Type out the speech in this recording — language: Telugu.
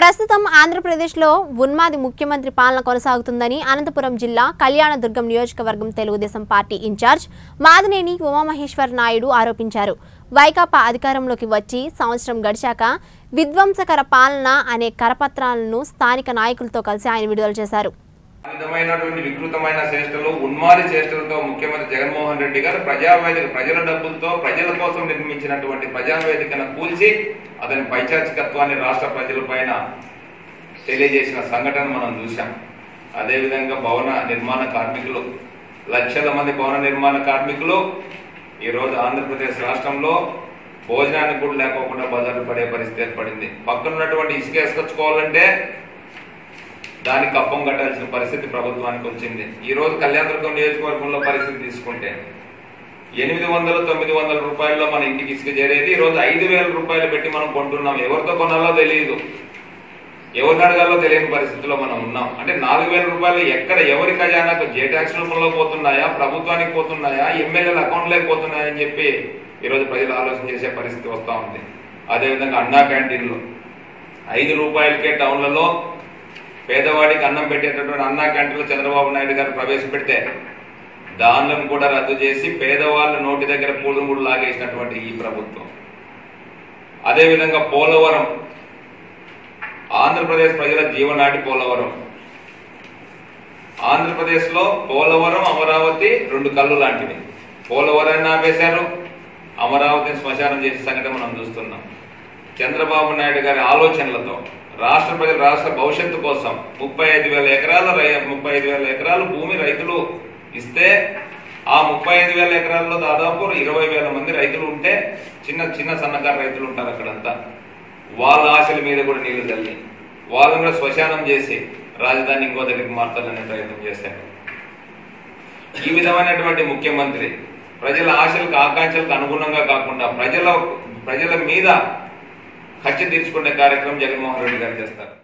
ప్రస్తుతం ఆంధ్రప్రదేశ్లో ఉన్మాది ముఖ్యమంత్రి పాలన కొనసాగుతుందని అనంతపురం జిల్లా కళ్యాణదుర్గం నియోజకవర్గం తెలుగుదేశం పార్టీ ఇన్ఛార్జ్ మాదినేని ఉమామహేశ్వర్ నాయుడు ఆరోపించారు వైకాపా అధికారంలోకి వచ్చి సంవత్సరం గడిచాక విధ్వంసకర పాలన అనే కరపత్రాలను స్థానిక నాయకులతో కలిసి ఆయన విడుదల చేశారు ఆ విధమైనటువంటి వికృతమైన చేష్టలు ఉన్మాది చేష్టలతో ముఖ్యమంత్రి జగన్మోహన్ రెడ్డి గారు ప్రజావేదిక ప్రజల డబ్బులతో ప్రజల కోసం నిర్మించినటువంటి ప్రజావేదికను కూల్చి అతని పైచాచికత్వాన్ని రాష్ట్ర ప్రజలపైన తెలియజేసిన సంఘటన మనం చూశాం అదేవిధంగా భవన నిర్మాణ కార్మికులు లక్షల మంది భవన నిర్మాణ కార్మికులు ఈరోజు ఆంధ్రప్రదేశ్ రాష్ట్రంలో భోజనానికి కూడా లేకోకుండా బజారు పడే పరిస్థితి ఏర్పడింది పక్కనున్నటువంటి ఇసుక వేసుకొచ్చుకోవాలంటే దానికి కప్పం కట్టాల్సిన పరిస్థితి ప్రభుత్వానికి వచ్చింది ఈ రోజు కళ్యాణదుర్గం నియోజకవర్గంలో పరిస్థితి తీసుకుంటే ఎనిమిది వందలు తొమ్మిది వందల రూపాయల్లో మన ఇంటికి ఇసుక చేరేది ఈ రోజు ఐదు వేల రూపాయలు పెట్టి మనం కొంటున్నాం ఎవరితో కొనాలో తెలియదు ఎవరిని అడగాలో తెలియని పరిస్థితిలో మనం ఉన్నాం అంటే నాలుగు వేల రూపాయలు ఎక్కడ ఎవరి ఖజానాకు జే ట్యాక్స్ రూపంలో పోతున్నాయా ప్రభుత్వానికి పోతున్నాయా ఎమ్మెల్యేల అకౌంట్లోకి పోతున్నాయా అని చెప్పి ఈరోజు ప్రజలు ఆలోచన చేసే పరిస్థితి వస్తూ ఉంది అదేవిధంగా అన్నా క్యాంటీన్లు ఐదు రూపాయలకే టౌన్లలో పేదవాడికి అన్నం పెట్టేటటువంటి అన్నా క్యాంటీన్లో చంద్రబాబు నాయుడు గారు ప్రవేశపెడితే దానిలను కూడా రద్దు చేసి పేదవాళ్ళ నోటి దగ్గర పూలు కూడా లాగేసినటువంటి ఈ ప్రభుత్వం అదేవిధంగా పోలవరం ఆంధ్రప్రదేశ్ ప్రజల జీవనాడి పోలవరం ఆంధ్రప్రదేశ్ లో పోలవరం అమరావతి రెండు కళ్ళు లాంటివి పోలవరాన్ని ఆపేశారు అమరావతిని శ్మశానం చేసే సంఘటన మనం చూస్తున్నాం చంద్రబాబు నాయుడు గారి ఆలోచనలతో రాష్ట్ర ప్రజల రాష్ట్ర భవిష్యత్తు కోసం ముప్పై ఐదు వేల ఎకరాల రై- ముప్పై ఐదు వేల ఎకరాలు భూమి రైతులు ఇస్తే ఆ ముప్పై ఐదు వేల ఎకరాల్లో దాదాపు ఇరవై వేల మంది రైతులు ఉంటే చిన్న చిన్న సన్నకారు రైతులు ఉంటారు అక్కడంతా వాళ్ళ ఆశల మీద కూడా నీళ్లు తల్లి వాళ్ళని కూడా శ్మశానం చేసి రాజధాని ఇంకో దగ్గరికి మార్చాలనే ప్రయత్నం చేశారు ఈ విధమైనటువంటి ముఖ్యమంత్రి ప్రజల ఆశలకు ఆకాంక్షలకు అనుగుణంగా కాకుండా ప్రజల ప్రజల మీద ఖర్చు తీర్చుకునే కార్యక్రమం జగన్మోహన్ రెడ్డి గారు చేస్తారు